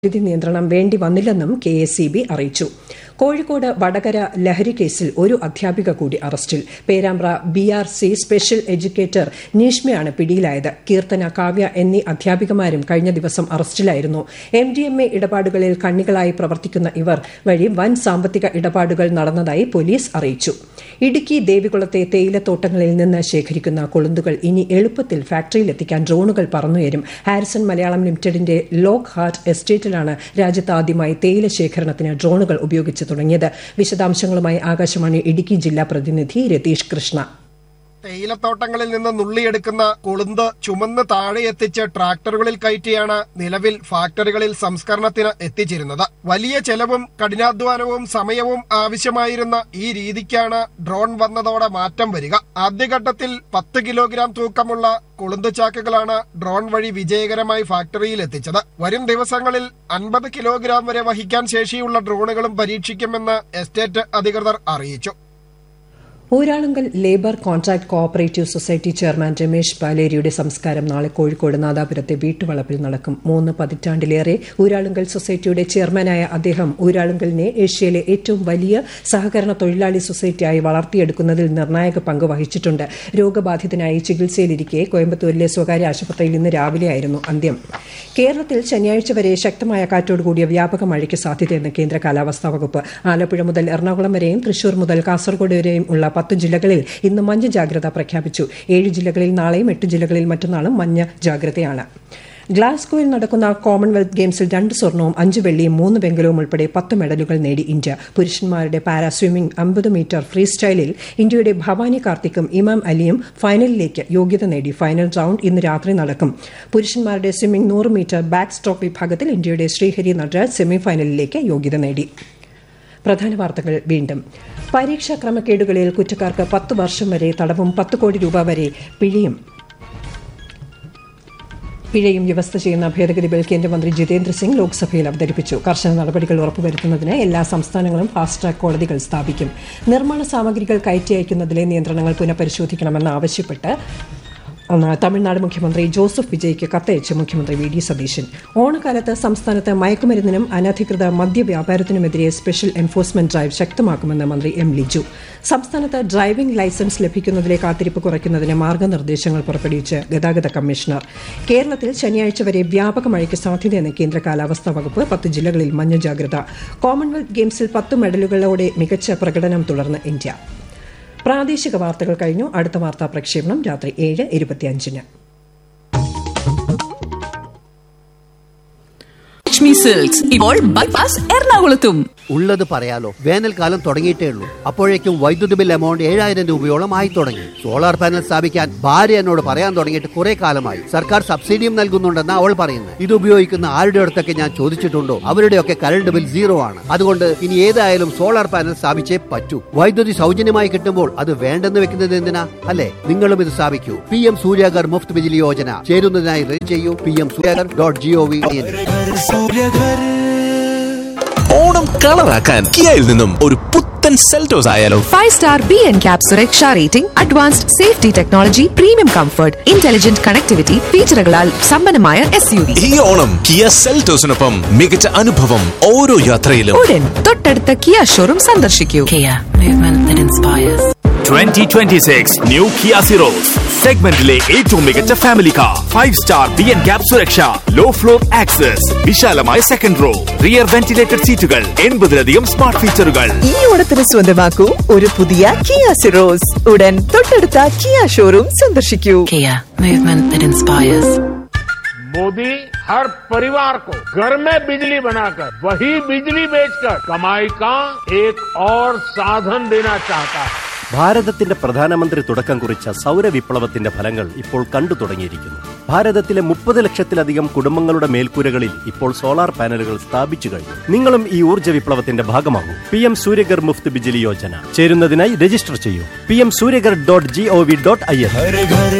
വൈദ്യുതി നിയന്ത്രണം വേണ്ടി വന്നില്ലെന്നും കെ എസ് ഇ ബി അറിയിച്ചു കോഴിക്കോട് വടകര ലഹരി കേസിൽ ഒരു അധ്യാപിക കൂടി അറസ്റ്റിൽ Perambra B R C special educator നീഷ്മയാണ് പിടിയിലായത് കീർത്തന കാവ്യ എന്നീ അധ്യാപികമാരും കഴിഞ്ഞ ദിവസം അറസ്റ്റിലായിരുന്നു എം ഡി എം എ ഇടപാടുകളിൽ കണ്ണികളായി പ്രവർത്തിക്കുന്ന ഇവർ വഴി വൻ സാമ്പത്തിക ഇടപാടുകൾ നടന്നതായി പോലീസ് അറിയിച്ചു ഇടുക്കി ദേവികുളത്തെ തേയിലത്തോട്ടങ്ങളിൽ നിന്ന് ശേഖരിക്കുന്ന കൊളുന്തുകൾ ഇനി എളുപ്പത്തിൽ ഫാക്ടറിയിലെത്തിക്കാൻ ഡ്രോണുകൾ പറന്നുയരും ഹാരിസൺ മലയാളം ലിമിറ്റഡിന്റെ ലോക്ക് ഹാർട്ട് എസ്റ്റേറ്റിലാണ് രാജ്യത്ത് ആദ്യമായി തേയില ശേഖരണത്തിന് ഡ്രോണുകൾ ഉപയോഗിച്ച് തുടങ്ങിയത് വിശദാംശങ്ങളുമായി ആകാശവാണി ഇടുക്കി ജില്ലാ പ്രതിനിധി രതീഷ് കൃഷ്ണ തേയിലത്തോട്ടങ്ങളിൽ നിന്ന് നുള്ളിയെടുക്കുന്ന കൊളുന്ത് ചുമന്ന് താഴെ എത്തിച്ച് ട്രാക്ടറുകളിൽ കയറ്റിയാണ് നിലവിൽ ഫാക്ടറികളിൽ സംസ്കരണത്തിന് എത്തിച്ചിരുന്നത് വലിയ ചെലവും കഠിനാധ്വാനവും സമയവും ആവശ്യമായിരുന്ന ഈ രീതിക്കാണ് ഡ്രോൺ വന്നതോടെ മാറ്റം വരിക ആദ്യഘട്ടത്തിൽ പത്ത് കിലോഗ്രാം തൂക്കമുള്ള കൊളുന്ത് ചാക്കുകളാണ് ഡ്രോൺ വഴി വിജയകരമായി ഫാക്ടറിയിൽ എത്തിച്ചത് വരും ദിവസങ്ങളിൽ അൻപത് കിലോഗ്രാം വരെ വഹിക്കാൻ ശേഷിയുള്ള ഡ്രോണുകളും പരീക്ഷിക്കുമെന്ന് എസ്റ്റേറ്റ് അധികൃതർ അറിയിച്ചു Uralungal labour contract cooperative society chairman Ramesh പാലേരിയുടെ സംസ്കാരം നാളെ കോഴിക്കോട് നാദാപുരത്തെ വീട്ടുവളപ്പിൽ നടക്കും മൂന്ന് പതിറ്റാണ്ടിലേറെ ഊരാളുങ്കൽ സൊസൈറ്റിയുടെ ചെയർമാനായ അദ്ദേഹം ഊരാളുങ്കലിനെ ഏഷ്യയിലെ ഏറ്റവും വലിയ സഹകരണ തൊഴിലാളി സൊസൈറ്റിയായി വളർത്തിയെടുക്കുന്നതിൽ നിർണായക പങ്ക് വഹിച്ചിട്ടുണ്ട് രോഗബാധിതനായി ചികിത്സയിലിരിക്കെ കോയമ്പത്തൂരിലെ സ്വകാര്യ ആശുപത്രിയിൽ ഇന്ന് രാവിലെയായിരുന്നു അന്ത്യം കേരളത്തിൽ ശനിയാഴ്ച വരെ ശക്തമായ കാറ്റോടുകൂടിയ വ്യാപക മഴയ്ക്ക് സാധ്യതയെന്ന് കേന്ദ്ര കാലാവസ്ഥാ വകുപ്പ് ആലപ്പുഴ മുതൽ എറണാകുളം വരെയും തൃശൂർ മുതൽ കാസർഗോഡ് വരെയും ഉള്ള പത്ത് ജില്ലകളിൽ ഇന്ന് മഞ്ഞ ജാഗ്രത പ്രഖ്യാപിച്ചു ഏഴ് ജില്ലകളിൽ നാളെയും എട്ട് ജില്ലകളിൽ മറ്റന്നാളും മഞ്ഞ ജാഗ്രതയാണ് ഗ്ലാസ്ഗോയിൽ നടക്കുന്ന കോമൺവെൽത്ത് ഗെയിംസിൽ രണ്ട് സ്വർണവും അഞ്ച് വെള്ളിയും മൂന്ന് വെങ്കലവും ഉൾപ്പെടെ പത്ത് മെഡലുകൾ നേടി ഇന്ത്യ പുരുഷന്മാരുടെ പാരാ സ്വിമ്മിംഗ് അമ്പത് മീറ്റർ ഫ്രീ സ്റ്റൈലിൽ ഇന്ത്യയുടെ ഭവാനി കാർത്തിക്കും ഇമാം അലിയും ഫൈനലിലേക്ക് യോഗ്യത നേടി ഫൈനൽ റൌണ്ട് ഇന്ന് രാത്രി നടക്കും പുരുഷന്മാരുടെ സ്വിമ്മിംഗ് നൂറ് മീറ്റർ ബാക്ക് സ്ട്രോക്ക് വിഭാഗത്തിൽ ഇന്ത്യയുടെ ശ്രീഹരി നടരാജ് സെമിഫൈനലിലേക്ക് യോഗ്യത നേടി പ്രധാന വാർത്തകൾ വീണ്ടും പരീക്ഷാ ക്രമക്കേടുകളിൽ കുറ്റക്കാർക്ക് പത്ത് വർഷം വരെ തടവും പത്ത് കോടി രൂപ വരെ പിഴയും പിഴയും വ്യവസ്ഥ ചെയ്യുന്ന ഭേദഗതി ബിൽ കേന്ദ്രമന്ത്രി ജിതേന്ദ്ര സിംഗ് ലോക്സഭയിൽ അവതരിപ്പിച്ചു കർശന നടപടികൾ ഉറപ്പുവരുത്തുന്നതിന് എല്ലാ സംസ്ഥാനങ്ങളും ഫാസ്റ്റ് ട്രാക്ക് കോടതികൾ സ്ഥാപിക്കും നിർമ്മാണ സാമഗ്രികൾ കയറ്റി അയക്കുന്നതിലെ നിയന്ത്രണങ്ങൾ പുനഃപരിശോധിക്കണമെന്ന് ആവശ്യപ്പെട്ട് തമിഴ്നാട് മുഖ്യമന്ത്രി ജോസഫ് വിജയ്ക്ക് കത്തയച്ച് മുഖ്യമന്ത്രി വി ഡി സതീശൻ ഓണക്കാലത്ത് സംസ്ഥാനത്ത് മയക്കുമരുന്നിനും അനധികൃത മദ്യവ്യാപാരത്തിനുമെതിരെ സ്പെഷ്യൽ എൻഫോഴ്സ്മെന്റ് ഡ്രൈവ് ശക്തമാക്കുമെന്ന് മന്ത്രി എം ലിജു സംസ്ഥാനത്ത് ഡ്രൈവിംഗ് ലൈസൻസ് ലഭിക്കുന്നതിലെ കാത്തിരിപ്പ് കുറയ്ക്കുന്നതിന് മാർഗനിർദ്ദേശങ്ങൾ പുറപ്പെടുവിച്ച് ഗതാഗത കമ്മീഷണർ കേരളത്തിൽ ശനിയാഴ്ച വരെ വ്യാപക മഴയ്ക്ക് സാധ്യതയെന്ന് കേന്ദ്ര കാലാവസ്ഥാ വകുപ്പ് പത്ത് ജില്ലകളിൽ മഞ്ഞ ജാഗ്രത കോമൺവെൽത്ത് ഗെയിംസിൽ പത്ത് മെഡലുകളോടെ മികച്ച പ്രകടനം തുടർന്ന് ഇന്ത്യ പ്രാദേശിക വാർത്തകൾ കഴിഞ്ഞു അടുത്ത വാർത്താ പ്രക്ഷേപണം രാത്രി ഏഴ് ഇരുപത്തിയഞ്ചിന് ലക്ഷ്മി സിൽക്സ് ഇപ്പോൾ ബൈപ്പാസ് എറണാകുളത്തും ഉള്ളത് പറയാലോ വേനൽക്കാലം തുടങ്ങിയിട്ടേ ഉള്ളൂ അപ്പോഴേക്കും വൈദ്യുതി ബിൽ എമൗണ്ട് ഏഴായിരം രൂപയോളം ആയി തുടങ്ങി സോളാർ പാനൽ സ്ഥാപിക്കാൻ ഭാര്യ എന്നോട് പറയാൻ തുടങ്ങിയിട്ട് കുറെ കാലമായി സർക്കാർ സബ്സിഡിയും നൽകുന്നുണ്ടെന്ന് അവൾ പറയുന്നത് ഇത് ഉപയോഗിക്കുന്ന ആരുടെ അടുത്തൊക്കെ ഞാൻ ചോദിച്ചിട്ടുണ്ടോ അവരുടെയൊക്കെ കറണ്ട് ബിൽ സീറോ ആണ് അതുകൊണ്ട് ഇനി ഏതായാലും സോളാർ പാനൽ സ്ഥാപിച്ചേ പറ്റൂ വൈദ്യുതി സൗജന്യമായി കിട്ടുമ്പോൾ അത് വേണ്ടെന്ന് വെക്കുന്നത് എന്തിനാ അല്ലെ നിങ്ങളും ഇത് സ്ഥാപിക്കൂ പി എം സൂര്യാഗർ മുഫ്ത് ബിജിലി യോജന ചേരുന്നതിനായി രജിസ്റ്റർ ചെയ്യൂ P M Suryaghar dot G O V Onam കളറാക്കാൻ കിയയിൽ നിന്നും ഒരു പുത്തൻ സെൽറ്റോസ് ആയാലോ five star B N cap സുരക്ഷ rating advanced safety technology premium comfort intelligent connectivity ഫീച്ചറുകളാൽ സമ്പന്നമായ എസ് യു വി ഈ ഓണം കിയ സെൽറ്റോസിനൊപ്പം മികച്ച അനുഭവം ഓരോ യാത്രയിലും ഉടൻ തൊട്ടടുത്ത കിയ ഷോറൂം സന്ദർശിക്കൂ Kia, movement that inspires. 2026 new Kia Syros സെഗ്മെന്റിലെ ഏറ്റവും മികച്ച family car five star B N cap സുരക്ഷ ലോ ഫ്ലോർ ആക്സസ് വിശാലമായ സെക്കൻഡ് റോ റിയർ വെന്റിലേറ്റഡ് സീറ്റുകൾ എൺപതിലധികം സ്മാർട്ട് ഫീച്ചറുകൾ ഈ ഓണത്തിന് സ്വന്തമാക്കൂ ഒരു പുതിയ കിയ സിറോസ് ഉടൻ തൊട്ടടുത്ത കിയ ഷോറൂം സന്ദർശിക്കൂ Kia, movement that inspires. Modi हर परिवार को घर में बिजली बनाकर वही बिजली बेचकर कमाई का एक और साधन देना चाहता है ഭാരതത്തിന്റെ പ്രധാനമന്ത്രി തുടക്കം കുറിച്ച സൗരവിപ്ലവത്തിന്റെ ഫലങ്ങൾ ഇപ്പോൾ കണ്ടു തുടങ്ങിയിരിക്കുന്നു ഭാരതത്തിലെ മുപ്പത് ലക്ഷത്തിലധികം കുടുംബങ്ങളുടെ മേൽക്കൂരകളിൽ ഇപ്പോൾ സോളാർ പാനലുകൾ സ്ഥാപിച്ചു കഴിഞ്ഞു നിങ്ങളും ഈ ഊർജ്ജ വിപ്ലവത്തിന്റെ ഭാഗമാകൂ പി എം സൂര്യഗർ മുഫ്ത് ബിജിലി യോജന ചേരുന്നതിനായി രജിസ്റ്റർ ചെയ്യൂ P M Suryaghar dot G O V dot I N